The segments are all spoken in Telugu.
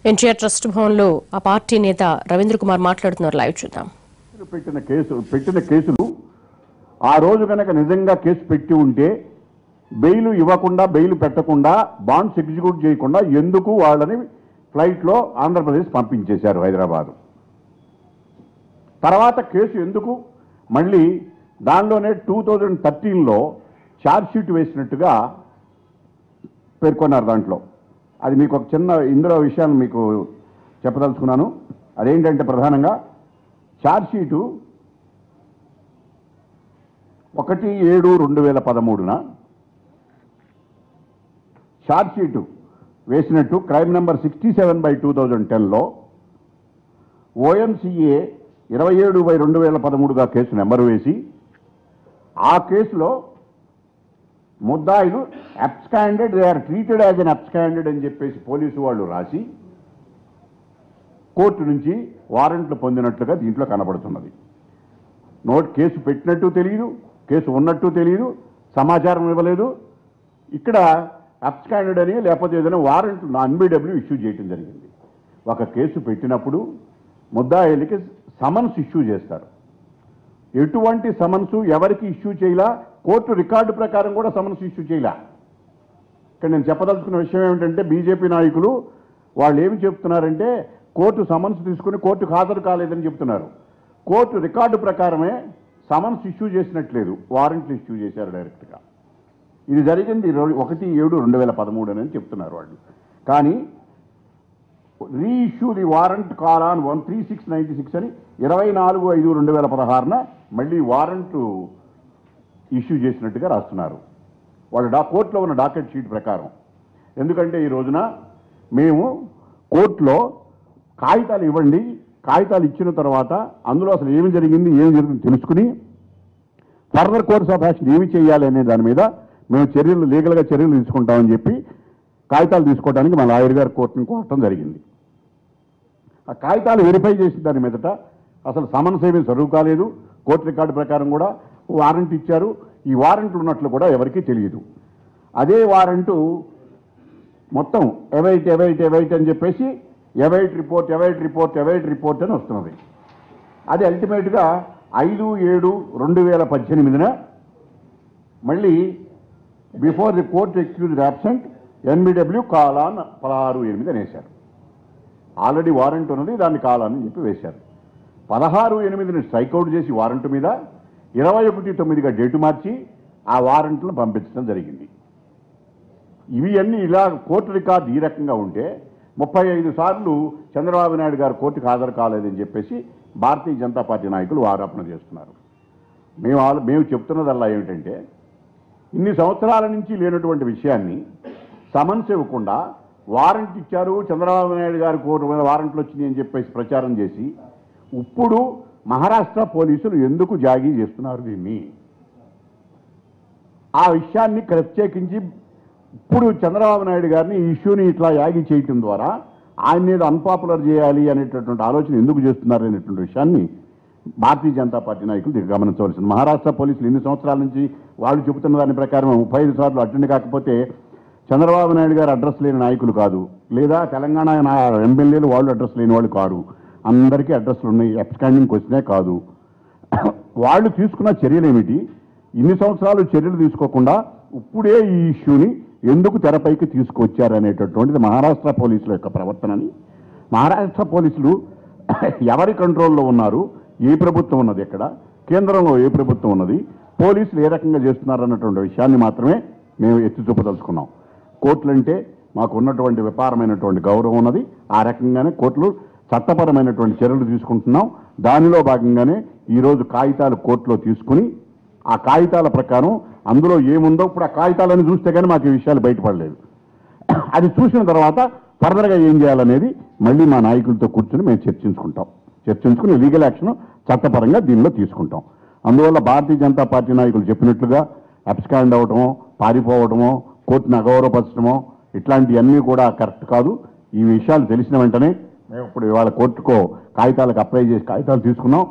ఎన్టీఆర్ ట్రస్ట్ భవన్లో ఆ పార్టీ నేత రవీంద్ర కుమార్ మాట్లాడుతున్నారు లైవ్ చూద్దాం కేసులు పెట్టిన కేసు పెట్టిన కేసులు ఆ రోజు కనుక నిజంగా కేసు పెట్టి ఉంటే బెయిల్ ఇవ్వకుండా బెయిల్ పెట్టకుండా బాండ్స్ ఎగ్జిక్యూట్ చేయకుండా ఎందుకు వాళ్ళని ఫ్లైట్లో ఆంధ్రప్రదేశ్ పంపించేశారు హైదరాబాద్ తర్వాత కేసు ఎందుకు మళ్ళీ దానిలోనే టూ థౌజండ్ థర్టీన్లో ఛార్జ్షీట్ వేసినట్టుగా పేర్కొన్నారు దాంట్లో అది మీకు ఒక చిన్న ఇందులో విషయాన్ని మీకు చెప్పదలుచుకున్నాను అదేంటంటే ప్రధానంగా ఛార్జ్షీటు ఒకటి ఏడు రెండు వేల పదమూడున ఛార్జ్షీటు వేసినట్టు crime number sixty seven by two thousand టెన్లో ఓఎంసీఏ ఇరవై ఏడు బై రెండు వేల పదమూడుగా కేసు నెంబరు వేసి ఆ కేసులో ముద్దాయిలు absconded they are treated as an absconded అని చెప్పేసి పోలీసు వాళ్ళు రాసి కోర్టు నుంచి వారెంట్లు పొందినట్లుగా దీంట్లో కనబడుతున్నది నోట్ కేసు పెట్టినట్టు తెలియదు కేసు ఉన్నట్టు తెలియదు సమాచారం ఇవ్వలేదు ఇక్కడ అబ్స్కాండెడ్ అని లేకపోతే ఏదైనా వారెంట్ అన్బిడబ్ల్యూ ఇష్యూ చేయడం జరిగింది ఒక కేసు పెట్టినప్పుడు ముద్దాయిలకి సమన్స్ ఇష్యూ చేస్తారు ఎటువంటి సమన్స్ ఎవరికి ఇష్యూ చేయలా కోర్టు రికార్డు ప్రకారం కూడా సమన్స్ ఇష్యూ చేయలా ఇక్కడ నేను చెప్పదలుచుకున్న విషయం ఏమిటంటే బీజేపీ నాయకులు వాళ్ళు ఏమి చెప్తున్నారంటే కోర్టు సమన్స్ తీసుకుని కోర్టుకు హాజరు కాలేదని చెప్తున్నారు కోర్టు రికార్డు ప్రకారమే సమన్స్ ఇష్యూ చేసినట్లేదు వారెంట్లు ఇష్యూ చేశారు డైరెక్ట్గా ఇది జరిగింది ఇరవై- ఒకటి ఏడు రెండు వేల పదమూడు అని చెప్తున్నారు వాళ్ళు కానీ reissue the warrant call on one three six ninety six అని ఇరవై నాలుగు ఐదు రెండు వేల పదహారున మళ్ళీ వారెంట్ ఇష్యూ చేసినట్టుగా రాస్తున్నారు వాళ్ళ డా కోర్టులో ఉన్న డాకెట్ షీట్ ప్రకారం ఎందుకంటే ఈ రోజున మేము కోర్టులో కాగితాలు ఇవ్వండి కాగితాలు ఇచ్చిన తర్వాత అందులో అసలు ఏమి జరిగింది ఏమి జరిగింది తెలుసుకుని ఫర్దర్ కోర్స్ ఆఫ్ యాక్షన్ ఏమి చేయాలి అనే దాని మీద మేము చర్యలు లీగల్గా చర్యలు తీసుకుంటామని చెప్పి కాగితాలు తీసుకోవడానికి మా లాయర్ గారు కోర్టును కోరటం జరిగింది ఆ కాగితాలు వెరిఫై చేసిన దాని మీదట అసలు సమన్స్ ఏమీ సరువు కాలేదు కోర్టు రికార్డు ప్రకారం కూడా వారెంట్ ఇచ్చారు ఈ వారెంట్లు ఉన్నట్లు కూడా ఎవరికీ తెలియదు అదే వారెంటు మొత్తం ఎవైట్ ఎవైట్ ఎవైట్ అని చెప్పేసి await report await report await report అని వస్తున్నది అది అల్టిమేట్గా ఐదు ఏడు రెండు వేల పద్దెనిమిదిన మళ్ళీ before the court excuse absent NBW call on పదహారు ఎనిమిది అని వేశారు ఆల్రెడీ వారెంట్ ఉన్నది దాన్ని కాలాన్ని చెప్పి వేశారు పదహారు ఎనిమిదిని స్ట్రైక్అవుట్ చేసి వారెంట్ మీద ఇరవై ఒకటి తొమ్మిదిగా డేటు మార్చి ఆ వారెంట్లను పంపించడం జరిగింది ఇవి అన్నీ ఇలా కోర్టు రికార్డు ఈ రకంగా ఉంటే ముప్పై ఐదు సార్లు చంద్రబాబు నాయుడు గారు కోర్టుకు హాజరు కాలేదని చెప్పేసి భారతీయ జనతా పార్టీ నాయకులు ఆరోపణ చేస్తున్నారు మేము ఆలో- మేము చెప్తున్నదల్లా ఏమిటంటే ఇన్ని సంవత్సరాల నుంచి లేనటువంటి విషయాన్ని సమన్స్ ఇవ్వకుండా వారెంట్ ఇచ్చారు చంద్రబాబు నాయుడు గారి కోర్టు మీద వారెంట్లు వచ్చినాయి అని చెప్పేసి ప్రచారం చేసి ఇప్పుడు మహారాష్ట్ర పోలీసులు ఎందుకు జాగీ చేస్తున్నారు దీన్ని ఆ విషయాన్ని ప్రత్యేకించి ఇప్పుడు చంద్రబాబు నాయుడు గారిని ఈ ఇష్యూని ఇట్లా యాగి చేయటం ద్వారా ఆయన మీద అన్పాపులర్ చేయాలి అనేటటువంటి ఆలోచన ఎందుకు చేస్తున్నారు అనేటువంటి విషయాన్ని భారతీయ జనతా పార్టీ నాయకులు దీన్ని గమనించవలసింది మహారాష్ట్ర పోలీసులు ఎన్ని సంవత్సరాల నుంచి వాళ్ళు చెబుతున్న దాని ప్రకారం ముప్పై ఐదు సార్లు అటెండ్ కాకపోతే చంద్రబాబు నాయుడు గారు అడ్రస్ లేని నాయకులు కాదు లేదా తెలంగాణ నా- ఎమ్మెల్యేలు వాళ్ళు అడ్రస్ లేని వాళ్ళు కాదు అందరికీ అడ్రస్లు ఉన్నాయి ఎక్స్కాండింగ్కి వచ్చినే కాదు వాళ్ళు తీసుకున్న చర్యలు ఏమిటి ఇన్ని సంవత్సరాలు చర్యలు తీసుకోకుండా ఇప్పుడే ఈ ఇష్యూని ఎందుకు తెరపైకి తీసుకొచ్చారు అనేటటువంటిది మహారాష్ట్ర పోలీసుల యొక్క ప్రవర్తనని మహారాష్ట్ర పోలీసులు ఎవరి కంట్రోల్లో ఉన్నారు ఏ ప్రభుత్వం ఉన్నది ఎక్కడ కేంద్రంలో ఏ ప్రభుత్వం ఉన్నది పోలీసులు ఏ రకంగా చేస్తున్నారు అన్నటువంటి విషయాన్ని మాత్రమే మేము ఎత్తి చూపదలుచుకున్నాం కోర్టులంటే మాకు ఉన్నటువంటి విపారమైనటువంటి గౌరవం ఉన్నది ఆ రకంగానే కోర్టులు చట్టపరమైనటువంటి చర్యలు తీసుకుంటున్నాం దానిలో భాగంగానే ఈరోజు కాగితాలు కోర్టులో తీసుకుని ఆ కాగితాల ప్రకారం అందులో ఏముందో ఇప్పుడు ఆ కాగితాలను చూస్తే కానీ మాకు ఈ విషయాలు బయటపడలేదు అది చూసిన తర్వాత ఫర్దర్గా ఏం చేయాలనేది మళ్ళీ మా నాయకులతో కూర్చొని మేము చర్చించుకుంటాం చర్చించుకుని లీగల్ యాక్షన్ చట్టపరంగా దీనిలో తీసుకుంటాం అందువల్ల భారతీయ జనతా పార్టీ నాయకులు చెప్పినట్లుగా అబ్స్కాండ్ అవటమో పారిపోవటమో కోర్టును అగౌరవపరచడమో ఇట్లాంటివన్నీ కూడా కరెక్ట్ కాదు ఈ విషయాలు తెలిసిన వెంటనే మేము ఇప్పుడు ఇవాళ కోర్టుకో కాగితాలకు అప్లై చేసి కాగితాలు తీసుకున్నాం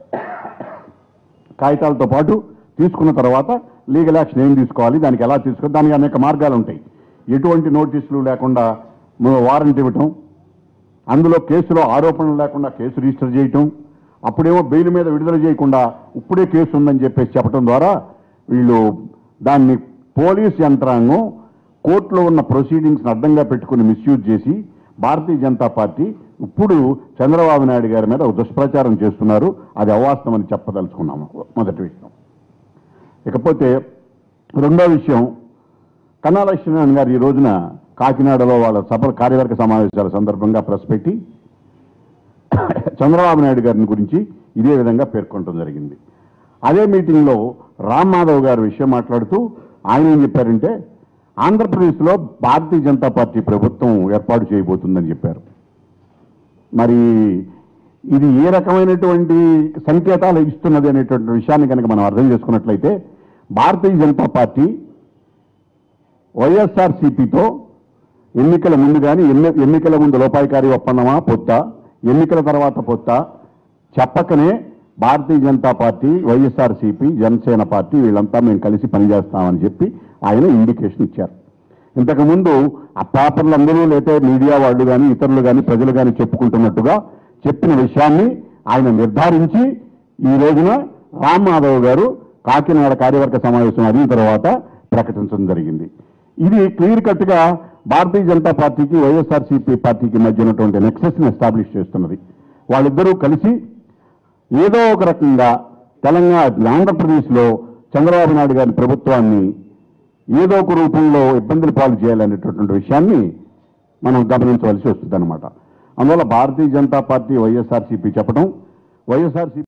కాగితాలతో పాటు తీసుకున్న తర్వాత లీగల్ యాక్షన్ ఏం తీసుకోవాలి దానికి ఎలా తీసుకోవాలి దానికి అనేక మార్గాలు ఉంటాయి ఎటువంటి నోటీసులు లేకుండా వారెంట్ ఇవ్వటం అందులో కేసులో ఆరోపణలు లేకుండా కేసు రిజిస్టర్ చేయటం అప్పుడేమో బెయిల్ మీద విడుదల చేయకుండా ఇప్పుడే కేసు ఉందని చెప్పేసి చెప్పడం ద్వారా వీళ్ళు దాన్ని పోలీస్ యంత్రాంగం కోర్టులో ఉన్న ప్రొసీడింగ్స్ని అడ్డంగా పెట్టుకుని మిస్యూజ్ చేసి భారతీయ జనతా పార్టీ ఇప్పుడు చంద్రబాబు నాయుడు గారి మీద ఒక దుష్ప్రచారం చేస్తున్నారు అది అవాస్తవమని చెప్పదలుచుకున్నాము మొదటి విషయం ఇకపోతే రెండో విషయం కన్నా లక్ష్మీనారాయణ గారు ఈ రోజున కాకినాడలో వాళ్ళ సభ కార్యవర్గ సమావేశాల సందర్భంగా ప్రెస్ పెట్టి చంద్రబాబు నాయుడు గారిని గురించి ఇదే విధంగా పేర్కొనడం జరిగింది అదే మీటింగ్లో రామ్ మాధవ్ గారు విషయం మాట్లాడుతూ ఆయన ఏం చెప్పారంటే ఆంధ్రప్రదేశ్లో భారతీయ జనతా పార్టీ ప్రభుత్వం ఏర్పాటు చేయబోతుందని చెప్పారు మరి ఇది ఏ రకమైనటువంటి సంకేతాలు ఇస్తున్నది అనేటువంటి విషయాన్ని కనుక మనం అర్థం చేసుకున్నట్లయితే భారతీయ జనతా పార్టీ వైఎస్ఆర్సీపీతో ఎన్నికల ముందు కానీ ఎన్ని ఎన్నికల ముందు లోపాయికారి ఒప్పందమా పొత్త ఎన్నికల తర్వాత పొత్త చెప్పకనే భారతీయ జనతా పార్టీ వైఎస్ఆర్సీపీ జనసేన పార్టీ వీళ్ళంతా మేము కలిసి పనిచేస్తామని చెప్పి ఆయన ఇండికేషన్ ఇచ్చారు ఇంతకుముందు ఆ పేపర్లు అందరూ లేతే మీడియా వాళ్ళు కానీ ఇతరులు కానీ ప్రజలు కానీ చెప్పుకుంటున్నట్టుగా చెప్పిన విషయాన్ని ఆయన నిర్ధారించి ఈ రోజున రామ్ మాధవ్ గారు కాకినాడ కార్యవర్గ సమావేశం అయిన తర్వాత ప్రకటించడం జరిగింది ఇది క్లియర్ కట్ గా భారతీయ జనతా పార్టీకి వైఎస్ఆర్సీపీ పార్టీకి మధ్య ఉన్నటువంటి నెక్సెస్ ని ఎస్టాబ్లిష్ చేస్తున్నది వాళ్ళిద్దరూ కలిసి ఏదో ఒక రకంగా తెలంగాణ ఆంధ్రప్రదేశ్లో చంద్రబాబు నాయుడు గారి ప్రభుత్వాన్ని ఏదో ఒక రూపంలో ఇబ్బందులు పాలు చేయాలనేటటువంటి విషయాన్ని మనం గమనించవలసి వస్తుంది అనమాట అందువల్ల భారతీయ జనతా పార్టీ వైఎస్ఆర్సీపీ చెప్పడం వైఎస్ఆర్సీపీ